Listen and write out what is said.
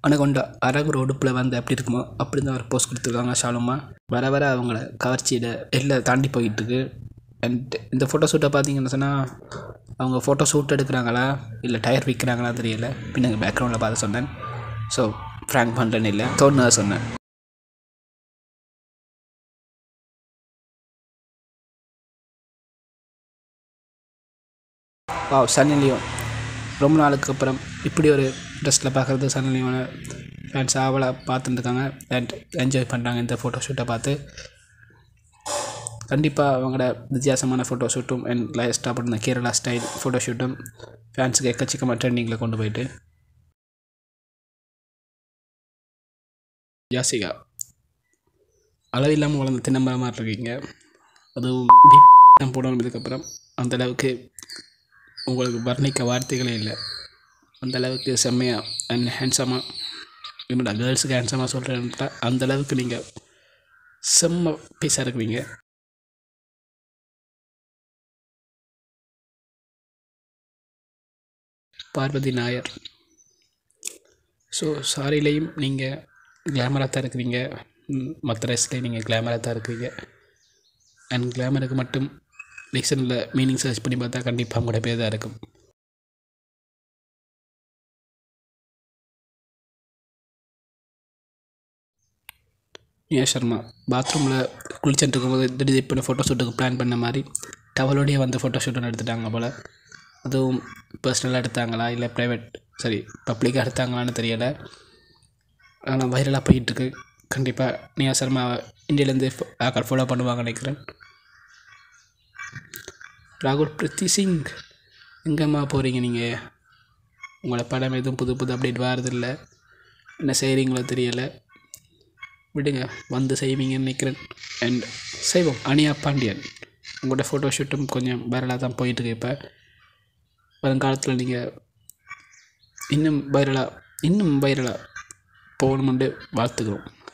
anaconda அரகுற உடுப்பில் வந்து எப்படி இருக்குமோ அப்படி தான் ஒரு போஸ்ட் கொடுத்துருக்காங்க ஷாலுமா வர வர அவங்கள கவர்ச்சியில் எல்லாம் தாண்டி போயிட்டு இருக்கு அண்ட் இந்த ஃபோட்டோ ஷூட்டை பார்த்தீங்கன்னு சொன்னால் அவங்க ஃபோட்டோ ஷூட் எடுக்கிறாங்களா இல்லை டயர் விற்கிறாங்களா தெரியல பின்னாங்க பேக்ரவுண்டில் பார்த்து சொன்னேன் ஸோ ஃப்ராங்க் பண்ணுறேன்னு இல்லை தோணுனதை சொன்னேன் வாவ் சன்னி லியோன் ரொம்ப நாளுக்கு அப்புறம் இப்படி ஒரு ட்ரெஸ்ஸில் பார்க்குறது சன்னி லியோனை ஃபேன்ஸ் அவளை பார்த்துட்டு இருக்காங்க அண்ட் என்ஜாய் பண்ணுறாங்க இந்த ஃபோட்டோ ஷூட்டை பார்த்து கண்டிப்பாக அவங்களோட வித்தியாசமான ஃபோட்டோ ஷூட்டும் அண்ட் லேஸ்ட்டாக பண்ண கேரளா ஸ்டைல் ஃபோட்டோ ஷூட்டும் ஃபேன்ஸுக்கு எக்கச்சக்கமாக ட்ரெண்டிங்கில் கொண்டு போயிட்டு ஜாசிகா அளவில்லாமல் வளர்ந்த தின்னம்பரமாக இருக்கீங்க அதுவும் பிபி தான் போடணும் இதுக்கப்புறம் அந்த அளவுக்கு உங்களுக்கு வர்ணிக்க வார்த்தைகளே இல்லை அந்த அளவுக்கு செம்மையாக அண்ட் ஹேண்ட்ஸமாக என்னடா கேர்ள்ஸுக்கு ஹேண்ட்ஸமாக சொல்கிறேன்ட்டா அந்த அளவுக்கு நீங்கள் செம்ம பீஸாக இருக்குவீங்க பார்வதி நாயர் ஸோ சாரிலையும் நீங்கள் கிளாமராக தான் இருக்கிறீங்க மற்ற ட்ரெஸ்லேயும் நீங்கள் கிளாமராக தான் இருக்கிறீங்க அண்ட் கிளாமருக்கு மட்டும் டிக்ஷனில் மீனிங் சர்ச் பண்ணி பார்த்தா கண்டிப்பாக உங்களோட பேர் தான் இருக்கும் நியா சர்மா பாத்ரூமில் குளிச்சுட்டு இருக்கும்போது திடீர் பண்ண ஃபோட்டோ ஷூட்டுக்கு பிளான் பண்ண மாதிரி டவலோடையே வந்து ஃபோட்டோ ஷூட் எடுத்துட்டாங்க போல் அதுவும் பர்சனலாக எடுத்தாங்களா இல்லை ப்ரைவேட் சரி பப்ளிக்காக எடுத்தாங்களான்னு தெரியலை ஆனால் வைரலாக போயிட்டுருக்கு கண்டிப்பாக நியா சர்மா இந்தியாவிலேருந்து ஆக்கள் ஃபாலோ பண்ணுவாங்க நினைக்கிறேன் ராகுல் பிரித்தி சிங் எங்கேம்மா போகிறீங்க நீங்கள் உங்களோட படம் எதுவும் புது புது அப்டேட் வரதில்லை என்ன செய்கிறீங்களோ தெரியலை விடுங்க வந்து செய்வீங்கன்னு நினைக்கிறேன் அண்ட் செய்வோம் அனியா பாண்டியன் உங்களோட ஃபோட்டோ ஷூட்டும் கொஞ்சம் வைரலாக தான் போயிட்டுருக்கு இப்போ வருங்காலத்தில் நீங்கள் இன்னும் வைரலாக இன்னும் வைரலாக போகணுமெண்டு வாழ்த்துக்கிறோம்